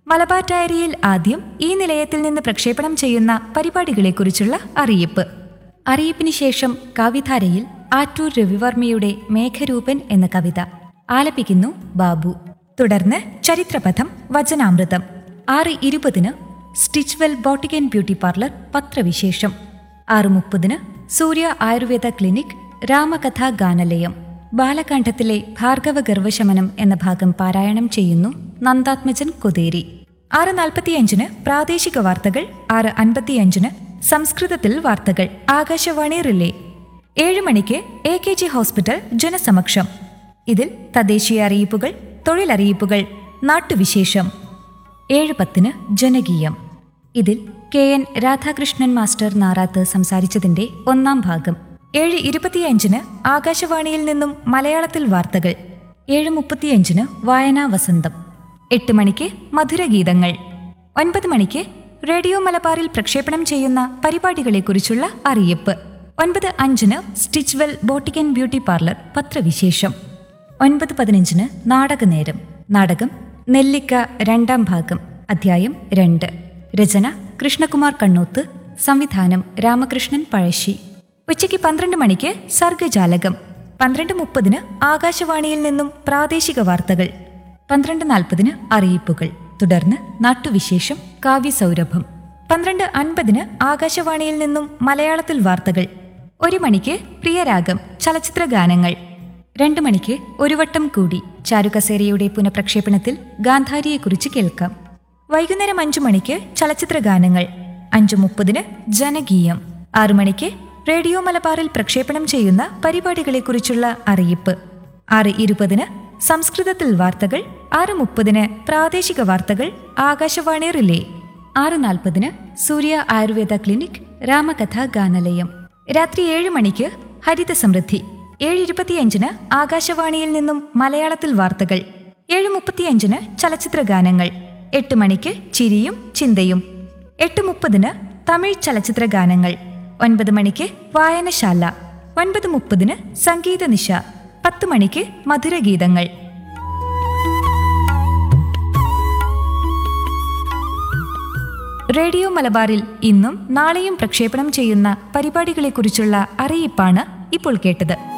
മലബാർ ഡയറിയിൽ ആദ്യം ഈ നിലയത്തിൽ നിന്ന് പ്രക്ഷേപണം ചെയ്യുന്ന പരിപാടികളെക്കുറിച്ചുള്ള അറിയിപ്പ് അറിയിപ്പിന് ശേഷം കവിധാരയിൽ ആറ്റൂർ രവിവർമ്മയുടെ മേഘരൂപൻ എന്ന കവിത ആലപിക്കുന്നു ബാബു തുടർന്ന് ചരിത്രപഥം വചനാമൃതം ആറ് ഇരുപതിന് Stitchwell boutique and beauty parlour പത്രവിശേഷം ആറ് മുപ്പതിന് സൂര്യ ആയുർവേദ ക്ലിനിക് രാമകഥാ ഗാനലയം ബാലകാണ്ഡത്തിലെ ഭാർഗവ ഗർവശമനം എന്ന ഭാഗം പാരായണം ചെയ്യുന്നു നന്ദാത്മജൻ കൊതേരി ആറ് നാൽപ്പത്തിയഞ്ചിന് പ്രാദേശിക വാർത്തകൾ ആറ് അൻപത്തിയഞ്ചിന് സംസ്കൃതത്തിൽ വാർത്തകൾ ആകാശവാണി റിലേ ഏഴ് മണിക്ക് എ കെ ജി ഹോസ്പിറ്റൽ ജനസമക്ഷം ഇതിൽ തദ്ദേശീയ അറിയിപ്പുകൾ തൊഴിലറിയിപ്പുകൾ നാട്ടുവിശേഷം ഏഴ് പത്തിന് ജനകീയം ഇതിൽ K N Radhakrishnan master Narath സംസാരിച്ചതിന്റെ ഒന്നാം ഭാഗം ഏഴ് ഇരുപത്തിയഞ്ചിന് ആകാശവാണിയിൽ നിന്നും മലയാളത്തിൽ വാർത്തകൾ ഏഴ് മുപ്പത്തിയഞ്ചിന് വായനാ വസന്തം എട്ട് മണിക്ക് മധുരഗീതങ്ങൾ ഒൻപത് മണിക്ക് റേഡിയോ മലബാറിൽ പ്രക്ഷേപണം ചെയ്യുന്ന പരിപാടികളെക്കുറിച്ചുള്ള അറിയിപ്പ് ഒൻപത് അഞ്ചിന് Stitchwell boutique and beauty parlour പത്രവിശേഷം ഒൻപത് പതിനഞ്ചിന് നാടകനേരം നാടകം നെല്ലിക്ക രണ്ടാം ഭാഗം അധ്യായം രണ്ട് രചന കൃഷ്ണകുമാർ കണ്ണൂത്ത് സംവിധാനം രാമകൃഷ്ണൻ പഴശ്ശി ഉച്ചയ്ക്ക് പന്ത്രണ്ട് മണിക്ക് സർഗജാലകം പന്ത്രണ്ട് മുപ്പതിന് ആകാശവാണിയിൽ നിന്നും പ്രാദേശിക വാർത്തകൾ പന്ത്രണ്ട് നാൽപ്പതിന് അറിയിപ്പുകൾ തുടർന്ന് നാട്ടുവിശേഷം കാവ്യസൗരഭം പന്ത്രണ്ട് അൻപതിന് ആകാശവാണിയിൽ നിന്നും മലയാളത്തിൽ വാർത്തകൾ ഒരു മണിക്ക് പ്രിയരാഗം ചലച്ചിത്ര ഗാനങ്ങൾ രണ്ട് മണിക്ക് ഒരു വട്ടം കൂടി ചാരുകസേരയുടെ പുനഃപ്രക്ഷേപണത്തിൽ ഗാന്ധാരിയെക്കുറിച്ച് കേൾക്കാം വൈകുന്നേരം അഞ്ചു മണിക്ക് ചലച്ചിത്ര ഗാനങ്ങൾ അഞ്ചു മുപ്പതിന് ജനകീയം ആറു മണിക്ക് റേഡിയോ മലബാറിൽ പ്രക്ഷേപണം ചെയ്യുന്ന പരിപാടികളെക്കുറിച്ചുള്ള അറിയിപ്പ് ആറ് ഇരുപതിന് സംസ്കൃതത്തിൽ വാർത്തകൾ ആറ് മുപ്പതിന് പ്രാദേശിക വാർത്തകൾ ആകാശവാണി റിലേ ആറ് നാൽപ്പതിന് സൂര്യ ആയുർവേദ ക്ലിനിക് രാമകഥ ഗാനലയം രാത്രി ഏഴ് മണിക്ക് ഹരിത സമൃദ്ധി ഏഴ് ഇരുപത്തിയഞ്ചിന് ആകാശവാണിയിൽ നിന്നും മലയാളത്തിൽ വാർത്തകൾ ഏഴ് മുപ്പത്തിയഞ്ചിന് ചലച്ചിത്ര ഗാനങ്ങൾ എട്ട് മണിക്ക് ചിരിയും ചിന്തയും എട്ട് മുപ്പതിന് തമിഴ് ചലച്ചിത്ര ഗാനങ്ങൾ ഒൻപത് മണിക്ക് വായനശാല ഒൻപത് മുപ്പതിന് സംഗീത നിശ പത്ത് മണിക്ക് മധുരഗീതങ്ങൾ റേഡിയോ മലബാറിൽ ഇന്നും നാളെയും പ്രക്ഷേപണം ചെയ്യുന്ന പരിപാടികളെക്കുറിച്ചുള്ള അറിയിപ്പാണ് ഇപ്പോൾ കേട്ടത്